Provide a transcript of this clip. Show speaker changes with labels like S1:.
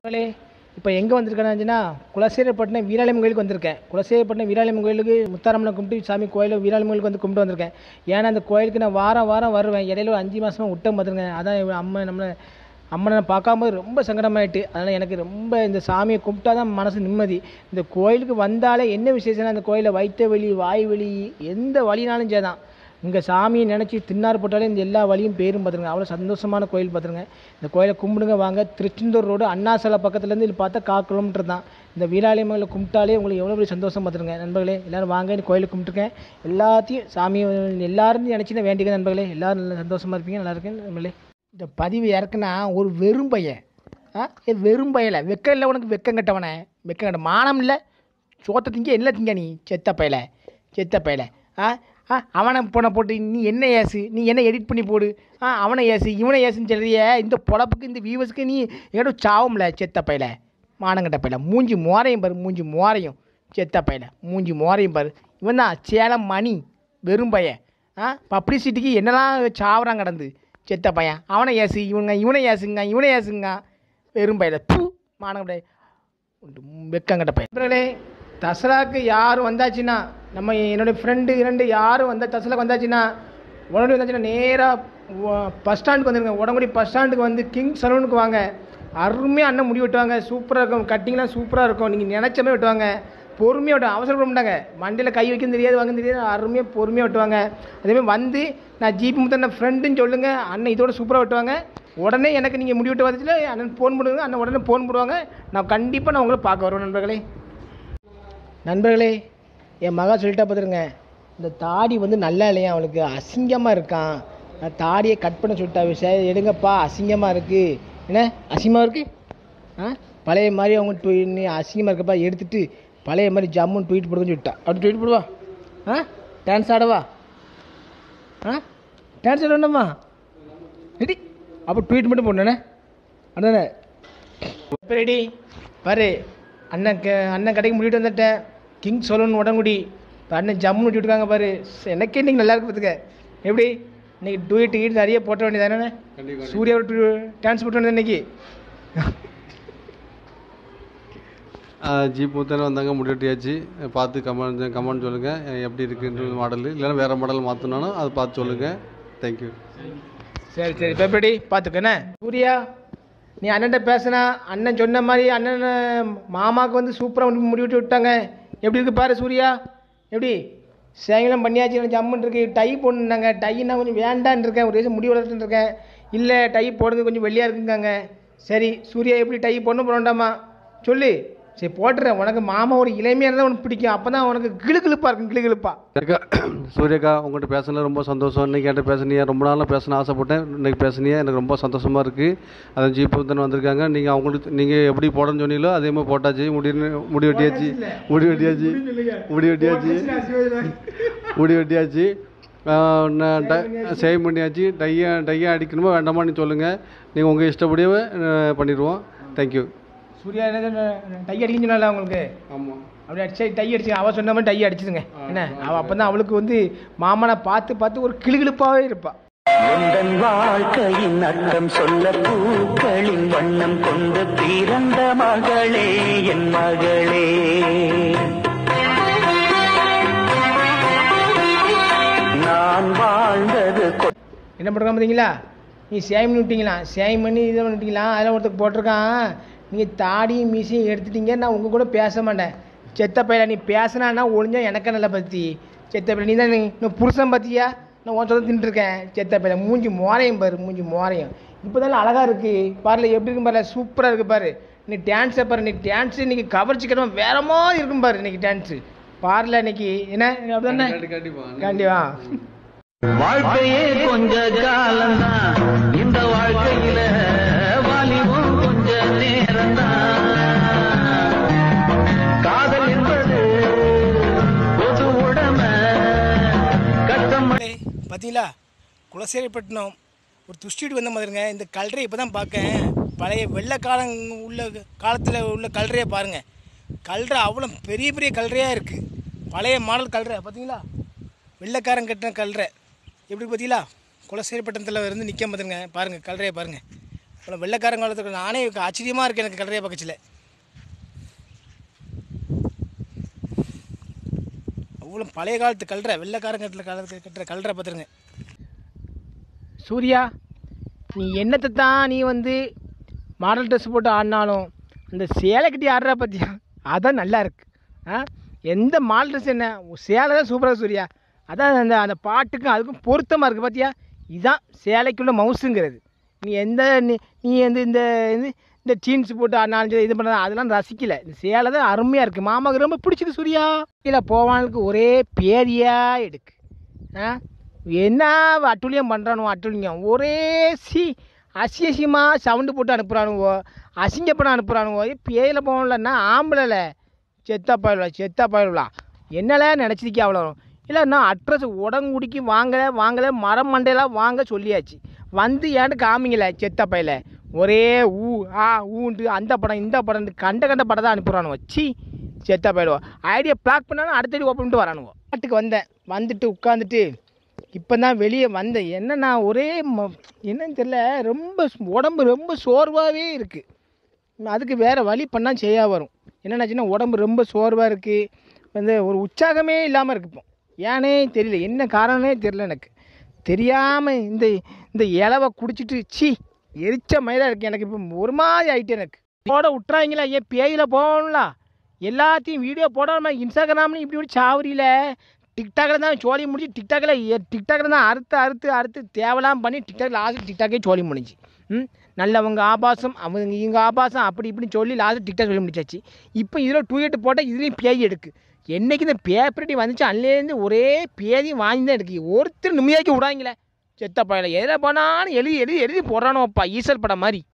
S1: மக்களே இப்போ எங்கே வந்திருக்கேன்னா குலசேரப்பட்டினம் வீராலயம் கோயிலுக்கு வந்திருக்கேன் குலசேரப்பட்டினம் வீராலயம் கோயிலுக்கு முத்தாரம்மனை கும்பிட்டு சாமி கோயில் வீராலயம் கோயிலுக்கு வந்து கும்பிட்டு வந்திருக்கேன் ஏன்னா அந்த கோயிலுக்கு நான் வாரம் வாரம் வருவேன் இடையில ஒரு அஞ்சு மாதமாக விட்டம் பார்த்துருங்க அதான் இவ- அம்மா நம்மளை அம்மனை பார்க்காம ரொம்ப சங்கடமாயிட்டு அதனால் எனக்கு ரொம்ப இந்த சாமியை கும்பிட்டா தான் மனசு நிம்மதி இந்த கோயிலுக்கு வந்தாலே என்ன விசேஷம்னா அந்த கோயிலில் வயிற்று வலி வாய் வலி எந்த வலினாலும் சரிதான் இங்கே சாமியை நினச்சி தின்னார் போட்டாலே இந்த எல்லா வழியும் பேரும் பார்த்துருங்க அவ்வளோ சந்தோஷமான கோயில் பார்த்துருங்க இந்த கோயிலை கும்பிடுங்க வாங்க திருச்செந்தூர் ரோடு அண்ணா சிலை பக்கத்துலேருந்து இது பார்த்தா கா கிலோமீட்டர் தான் இந்த வீராலயமில் கும்பிட்டாலே உங்களுக்கு எவ்வளோ பெரிய சந்தோஷம் பார்த்துருங்க நண்பர்களே எல்லாரும் வாங்க இந்த கோயிலுக்கு கும்பிட்டுருக்கேன் எல்லாத்தையும் சாமியை எல்லாரும் நினச்சி தான் வேண்டிக்க நண்பர்களே எல்லாரும் நல்லா சந்தோஷமாக இருப்பீங்க நல்லா இருக்கேன் நண்பர்களே இந்த பதிவு இறக்குனா ஒரு வெறும் பையன் ஆ இது வெறும் பயல வெக்கம் இல்லை உனக்கு வெக்கம் கட்டவனே வெக்கம் கட்ட மானம் இல்லை சோத்த திங்க என்ன திங்க நீ செத்த பயல செத்த பயல ஆ ஆ அவனை போன போட்டு நீ என்ன ஏசு நீ என்ன எடிட் பண்ணி போடு ஆ அவனை ஏசு இவனை ஏசுன்னு சொல்றிய இந்த பொழப்புக்கு இந்த வியூவர்ஸ்க்கு நீ எங்கடோ சாவும்ல செத்த பயல மானங்கட்ட பயல மூஞ்சி மோரையும் பாரு மூஞ்சி மோரையும் செத்த பயல மூஞ்சி மோரையும் பாரு இவன் தான் சேலம் மணி வெறும் பையன் ஆ பப்ளிசிட்டிக்கு என்னெல்லாம் சாவறான் கடந்து செத்த பையன் அவனை ஏசு இவங்க இவனை ஏசுங்க இவனை ஏசுங்க வெறும் பையல பூ மானங்கட்ட வெக்கங்கட்ட பையன் நண்பர்களே தசராக்கு யாரும் வந்தாச்சுன்னா நம்ம என்னுடைய ஃப்ரெண்டு இரண்டு யாரும் வந்தால் தசராக்கு வந்தாச்சுன்னா உடனே வந்தாச்சுன்னா நேராக பஸ் ஸ்டாண்டுக்கு வந்துருங்க உடம்புடி பஸ் ஸ்டாண்டுக்கு வந்து கிங் சலூனுக்கு வாங்க அருமையாக அண்ணன் முடி வெட்டுவாங்க சூப்பராக இருக்கும் கட்டிங்லாம் சூப்பராக இருக்கும் நீங்கள் நினச்ச மாதிரி வெட்டுவாங்க பொறுமையாக வெட்டுவாங்க அவசரப்பட மாட்டாங்க மண்டியில் கை வைக்க தெரியாது வாங்க தெரியாது அருமையாக பொறுமையாக வெட்டுவாங்க அதேமாதிரி வந்து நான் ஜிபி முத்தன் ஃப்ரெண்டுன்னு சொல்லுங்கள் அண்ணன் இதோட சூப்பராக வெட்டுவாங்க உடனே எனக்கு நீங்கள் முடி வெட்ட வரதுல அண்ணன் ஃபோன் பண்ணுங்க அண்ணன் உடனே ஃபோன் போடுவாங்க நான் கண்டிப்பாக நான் உங்களை பார்க்க வருவேன் நண்பர்களே நண்பர்களே என் மகா சொல்லிட்டா பார்த்துருங்க இந்த தாடி வந்து நல்லா இல்லையா அவனுக்கு அசிங்கமாக இருக்கான் நான் தாடியை கட் பண்ண சொல்லிட்டா சரி எடுங்கப்பா அசிங்கமாக இருக்குது என்ன அசிங்கமாக இருக்குது ஆ பழைய மாதிரி அவங்க ட்வீ நீ அசிங்கமாக இருக்கப்பா எடுத்துட்டு பழைய மாதிரி ஜம்முன்னு ட்வீட் போடுங்கன்னு சொல்லிட்டா அப்படி ட்வீட் போடுவா ஆ டான்ஸ் ஆடவா ஆ டான்ஸ் ஆடணுமா ரெடி அப்போ ட்வீட் மட்டும் போடணே அண்ணே இப்போ ரெடி பாரு அண்ணன் க அண்ணன் கடைக்கு முடிவிட்டு வந்துட்டேன் கிங் சொல்லணும் உடங்குடி இப்போ அண்ணன் ஜம்முன்னு விட்டுருக்காங்க பாரு ஸ், எனக்கே இன்னைக்கு நல்லா இருக்கு பார்த்துக்க எப்படி இன்னைக்கு டூயிட் கீட் நிறைய போட்ட வேண்டியதானே சூர்யாவோட டூ டான்ஸ் போட்ட வேண்டியது இன்னைக்கு
S2: ஜீப் முத்தனை வந்தாங்க முடிவெட்டியாச்சு பார்த்து கமெண்ட் கமெண்ட் சொல்லுங்கள் எப்படி இருக்குன்ற மாடல் இல்லைன்னா வேறு மாடல் மாற்றணும்னா அதை பார்த்து சொல்லுங்கள் தேங்க்யூ
S1: சரி சரி இப்போ எப்படி பார்த்துக்கண்ணே சூர்யா நீ அண்ணன்ட்ட பேசுனா அண்ணன் சொன்ன மாதிரி அண்ணன் மாமாவுக்கு வந்து சூப்பராக முடிவிட்டு விட்டாங்க எப்படி இருக்கு பாரு சூர்யா எப்படி சேங்கலம் பண்ணியாச்சு எனக்கு ஜம்முன்னு இருக்கு டை போடணுன்னாங்க டைனா கொஞ்சம் வேண்டான்னு இருக்கேன் ஒரு முடி வளர்த்துட்டு இருக்கேன் இல்லை டை போடுங்க கொஞ்சம் வெள்ளையாக இருக்குங்காங்க சரி சூர்யா எப்படி டை போடணும் போடண்டாமா சொல்லு சரி போட்டுறேன் உனக்கு மாமா ஒரு இளமையாக இருந்தால் உனக்கு பிடிக்கும் அப்போ தான் உனக்கு கிளுகிழுப்பாக இருக்கும் கிளுகிழுப்பா
S2: சூரியக்கா சூரியக்கா உங்கள்கிட்ட பேசுனது ரொம்ப சந்தோஷம் இன்னைக்கு என்கிட்ட பேசுனியா ரொம்ப நாளாக பேசணும்னு ஆசைப்பட்டேன் இன்னைக்கு பேசுனியா எனக்கு ரொம்ப சந்தோஷமாக இருக்குது அதான் ஜீப் முத்தன் வந்திருக்காங்க நீங்கள் அவங்களுக்கு நீங்கள் எப்படி போடணும்னு சொன்னீங்களோ அதே மாதிரி போட்டாச்சு முடி முடி வெட்டியாச்சு முடி வெட்டியாச்சு முடி வெட்டியாச்சு முடி வெட்டியாச்சு ஆஹ் நான் ட சேவ் பண்ணியாச்சு டையை டையை அடிக்கணுமா வேண்டாமான்னு சொல்லுங்கள் நீங்கள் உங்கள் இஷ்டப்படியே ஆஹ் பண்ணிடுவோம் தேங்க்யூ
S1: சூர்யா என்ன டை அடிக்கணும்னு சொன்னால உங்களுக்கு
S2: ஆமாம்
S1: அப்படி அடிச்சு டை அடிச்சு அவ சொன்ன மாதிரி டை அடிச்சுதுங்க என்ன அவள் அப்போ தான் அவளுக்கு வந்து மாமனை பார்த்து பார்த்து ஒரு கிளுகிழுப்பாகவே இருப்பா
S3: உந்தன் வாழ்க்கையின் அர்த்தம் சொல்ல பூக்களின் வண்ணம் கொண்டு பிறந்த மகளே என் மகளே நான் வாழ்ந்தது கொ-
S1: என்ன பண்ணுறாங்க பார்த்தீங்களா நீ சேம் பண்ணி விட்டீங்களா சேம் பண்ணி இதை பண்ணிட்டீங்களா அதில் ஒருத்தர் போட்டிருக்கான் நீங்கள் தாடியும் மீசையும் எடுத்துட்டீங்க நான் உங்கள் கூட பேச மாட்டேன் செத்த பையல நீ பேசினான்னா ஒழிஞ்சா எனக்கு நல்ல பற்றி செத்த பையல நீ தான் நீ இன்னும் புருஷன் பார்த்தியா நான் உன் சொல்ல தின்ட்டுருக்கேன் செத்த பையல மூஞ்சி மோரையும் பாரு மூஞ்சி மோரையும் இப்போ தானே அழகாக இருக்குது பாருல எப்படி இருக்கும் பாரு சூப்பராக இருக்குது பாரு நீ டான்ஸை பாரு நீ டான்ஸ் இன்னைக்கு கவர்ச்சிக்கணும் வேற மாதிரி இருக்கும் பாரு இன்னைக்கு டான்ஸு பாருல இன்னைக்கு என்ன அப்படிதானே கண்டிப்பா
S3: வாழ்க்கையே கொஞ்ச காலம்தான் இந்த வாழ்க்கையில வாலிபம் கொஞ்ச நேரம்தான் காதல் என்பது பொது உடமை கட்டம்
S1: பார்த்தீங்களா குலசேரிப்பட்டினம் ஒரு துஷ்டிட்டு வந்த மாதிரிங்க இந்த கல்றையை இப்போ தான் பார்க்கேன் பழைய வெள்ளைக்காலம் உள்ள காலத்தில் உள்ள கல்றையை பாருங்கள் கல்றை அவ்வளோ பெரிய பெரிய கல்றையாக இருக்குது பழைய மாடல் கல்றை பார்த்தீங்களா வெள்ளைக்காரன் கட்டின கல்றை எப்படி பார்த்தீங்களா குலசேரிப்பட்டினத்தில் இருந்து நிற்க பார்த்துருங்க பாருங்கள் கல்றையை பாருங்கள் இவ்வளோ வெள்ளைக்காரங்க காலத்துக்கு நானே ஆச்சரியமாக இருக்குது எனக்கு கல்லறைய பக்கத்தில் அவ்வளோ பழைய காலத்து கல்ற வெள்ளைக்காரங்க கட்டுற காலத்து கட்டுற கல்ற பார்த்துருங்க சூர்யா நீ என்னத்தை தான் நீ வந்து மாடல் ட்ரெஸ் போட்டு ஆடினாலும் அந்த சேலை கட்டி ஆடுறா பார்த்தியா அதான் நல்லா இருக்கு ஆ எந்த மாடல் ட்ரெஸ் என்ன சேலை தான் சூப்பராக சூர்யா அதான் அந்த அந்த பாட்டுக்கும் அதுக்கும் பொருத்தமாக இருக்குது பார்த்தியா இதுதான் சேலைக்குள்ள மவுசுங்கிறது நீ எந்த நீ நீ வந்து இந்த இது இந்த ஜீன்ஸ் போட்டு ஆடினாலும் சரி இது பண்ண அதெல்லாம் ரசிக்கல இந்த சேலை தான் அருமையாக இருக்குது மாமாவுக்கு ரொம்ப பிடிச்சது சூர்யா இல்லை போவானுக்கு ஒரே பேரியாக எடுக்கு ஆ என்ன அட்டுழியம் பண்ணுறானுவோ அட்டுழியம் ஒரே சி அசியசியமாக சவுண்டு போட்டு அனுப்புகிறானுவோ அசிங்கப்படம் அனுப்புகிறானுவோ பேயில் போகலன்னா ஆம்பளைல செத்தா பாயிலா செத்தா பாயிலா என்னல நினச்சிருக்கே அவ்வளோ இல்லை நான் அட்ரஸ் உடங்குடிக்கு வாங்கலை வாங்கலை மரம் மண்டையெல்லாம் வாங்க சொல்லியாச்சு வந்து ஏன்ட்டு காமிங்கல செத்த பையில ஒரே ஊ ஆ ஊன்ட்டு அந்த படம் இந்த படம் கண்ட கண்ட படம் தான் அனுப்புகிறானுவோ சி செத்தா போயிடுவோம் ஐடியா பிளாக் பண்ணாலும் அடுத்தடி ஓப்பன் பண்ணிட்டு வரானுவோ பாட்டுக்கு வந்தேன் வந்துட்டு உட்காந்துட்டு இப்போ தான் வெளியே வந்தேன் என்ன நான் ஒரே ம- என்னன்னு தெரியல ரொம்ப ஸ்- உடம்பு ரொம்ப சோர்வாகவே இருக்குது அதுக்கு வேறு வழி பண்ணால் செய்யா வரும் என்னென்னாச்சுன்னா உடம்பு ரொம்ப சோர்வாக இருக்குது வந்து ஒரு உற்சாகமே இல்லாமல் இருக்கு இப்போ ஏனே தெரியல என்ன காரணமே தெரியல எனக்கு தெரியாமல் இந்த இந்த இலவை குடிச்சிட்டு சி எரிச்ச மயிலாக இருக்குது எனக்கு இப்போ ஒரு மாதிரி ஆயிட்டு எனக்கு போட விட்றாங்களா ஏன் பேயில் போகணும்ல எல்லாத்தையும் வீடியோ போடாம இன்ஸ்டாகிராம்னு இப்படி இப்படி சாவரியில் டிக்டாக்கில் தான் சோழி முடிச்சு டிக்டாக்கில் டிக்டாக்கில் தான் அறுத்து அறுத்து அறுத்து தேவலாம் பண்ணி டிக்டாக் லாஸ்ட் டிக்டாக்கே சோழி முடிஞ்சு ம் நல்லவங்க ஆபாசம் அவங்க இவங்க ஆபாசம் அப்படி இப்படின்னு சொல்லி லாஸ்ட் டிக்டாக் சொல்லி முடிச்சாச்சு இப்போ இதில் டூ எட்டு போட்டால் இதுலேயும் பேய் எடுக்கு என்னைக்கு இந்த பேப்பரட்டி வந்துச்சு அன்லேருந்து ஒரே பேதி வாங்கி தான் எடுக்கு ஒருத்தர் நிம்மதியாக்கி விடாங்களே செத்த பையல எதில் போனாலும் எழுதி எழுதி எழுதி போடுறானோப்பா ஈசல் படம் மாதிரி